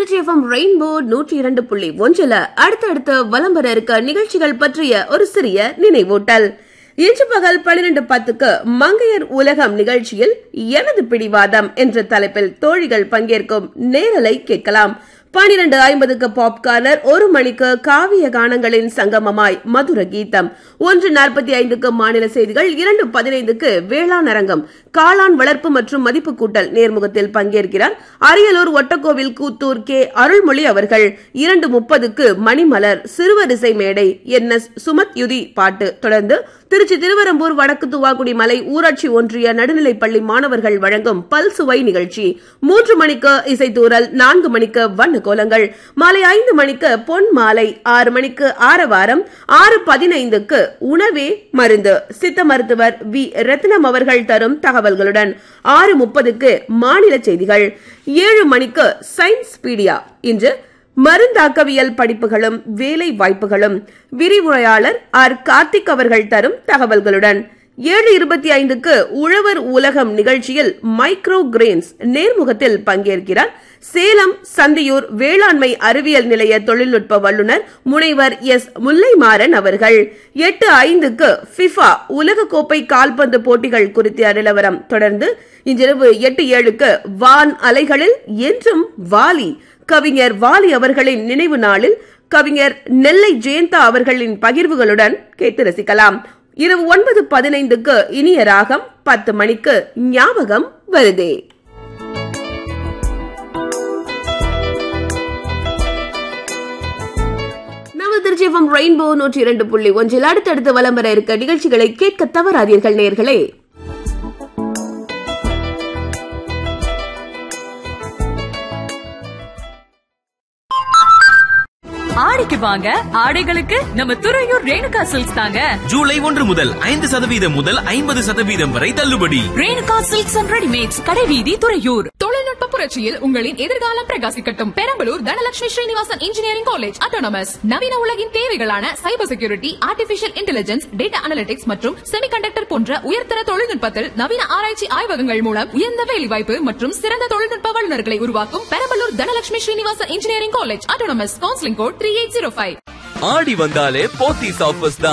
Trichy FM rainbow நூற்றி இரண்டு புள்ளி ஒன்றுல அடுத்தடுத்து வலம் வர இருக்க நிகழ்ச்சிகள் பற்றிய ஒரு சிறிய நினைவூட்டல் இன்று பகல் பன்னிரண்டு பத்துக்கு மங்கையர் உலகம் நிகழ்ச்சியில் எனது பிடிவாதம் என்ற தலைப்பில் தோழிகள் பங்கேற்கும் நேரலை கேட்கலாம் பனிரெண்டு ஐம்பதுக்கு பாப்கார்னர் ஒரு மணிக்கு காவிய கானங்களின் சங்கமமாய் மதுர கீதம் ஒன்று நாற்பத்தி ஐந்துக்கு மாநில செய்திகள் இரண்டு பதினைந்துக்கு வேளாண் அரங்கம் காளான் வளர்ப்பு மற்றும் மதிப்பு கூட்டல் நேர்முகத்தில் பங்கேற்கிறார் அரியலூர் ஒட்டக்கோவில் கூத்தூர் கே அருள்மொழி அவர்கள் இரண்டு முப்பதுக்கு மணிமலர் சிறுவரிசை மேடை என் எஸ் சுமத் யுதி பாட்டு தொடர்ந்து திருச்சி திருவரம்பூர் வடக்கு துவாக்குடி மலை ஊராட்சி ஒன்றிய நடுநிலைப் பள்ளி மாணவர்கள் வழங்கும் பல்சுவை நிகழ்ச்சி மூன்று மணிக்கு இசைத்தூரல் நான்கு மணிக்கு வண்ண கோலங்கள் மாலை ஐந்து மணிக்கு பொன் மாலை ஆறு மணிக்கு ஆரவாரம் ஆறு பதினைந்துக்கு உணவே மருந்து சித்த மருத்துவர் வி ரத்னம் அவர்கள் தரும் தகவல்களுடன் ஆறு முப்பதுக்கு மாநில செய்திகள் ஏழு மணிக்கு சயின்ஸ் பீடியா இன்று மருந்தாக்கவியல் படிப்புகளும் வேலை வாய்ப்புகளும் விரிவுரையாளர் ஆர் கார்த்திக் அவர்கள் தரும் தகவல்களுடன் ஏழு இருபத்தி ஐந்துக்கு உழவர் உலகம் நிகழ்ச்சியில் மைக்ரோ கிரெயின்ஸ் நேர்முகத்தில் பங்கேற்கிறார் சேலம் சந்தியூர் வேளாண்மை அறிவியல் நிலைய தொழில்நுட்ப வல்லுநர் முனைவர் எஸ் முல்லைமாறன் அவர்கள் எட்டு ஐந்துக்கு ஃபிஃபா உலகக்கோப்பை கால்பந்து போட்டிகள் குறித்த நிலவரம் தொடர்ந்து இன்றிரவு எட்டு ஏழுக்கு வான் அலைகளில் என்றும் வாலி கவிஞர் வாலி அவர்களின் நினைவு நாளில் கவிஞர் நெல்லை ஜெயந்தா அவர்களின் பகிர்வுகளுடன் கேட்டு ரசிக்கலாம் இரவு ஒன்பது பதினைந்துக்கு இனிய ராகம் பத்து மணிக்கு ஞாபகம் வருதே நமது திருச்சி எஃப்எம் ரெயின்போ நூற்றி இரண்டு புள்ளி ஒன்றில் அடுத்தடுத்து வலம் வர இருக்க நிகழ்ச்சிகளை கேட்க தவறாதீர்கள் நேர்களே ஆடிக்கு வாங்க ஆடைகளுக்கு நம்ம துறையூர் ரேணுகா சில்க்ஸ் தாங்க ஜூலை ஒன்று முதல் ஐந்து சதவீதம் முதல் ஐம்பது சதவீதம் வரை தள்ளுபடி ரேணுகா சில்க்ஸ் அண்ட் ரெடிமேட்ஸ் கடைவீதி துறையூர் தொழில்நுட்ப புரட்சியில் உங்களின் எதிர்காலம் பிரகாசிக்கட்டும் Perambalur Dhanalakshmi Srinivasan engineering college autonomous நவீன உலகின் தேவைகளான cyber security artificial intelligence data analytics மற்றும் செமிகண்டக்டர் போன்ற உயர்தர தொழில்நுட்பத்தில் நவீன ஆராய்ச்சி ஆய்வகங்கள் மூலம் உயர்ந்த வேலைவாய்ப்பு மற்றும் சிறந்த தொழில்நுட்ப வல்லுநர்களை உருவாக்கும் Perambalur Dhanalakshmi Srinivasan engineering college autonomous counselling code three eight zero five Aadi வந்தாலே போத்தீஸ் ஆஃபர்ஸ் தான்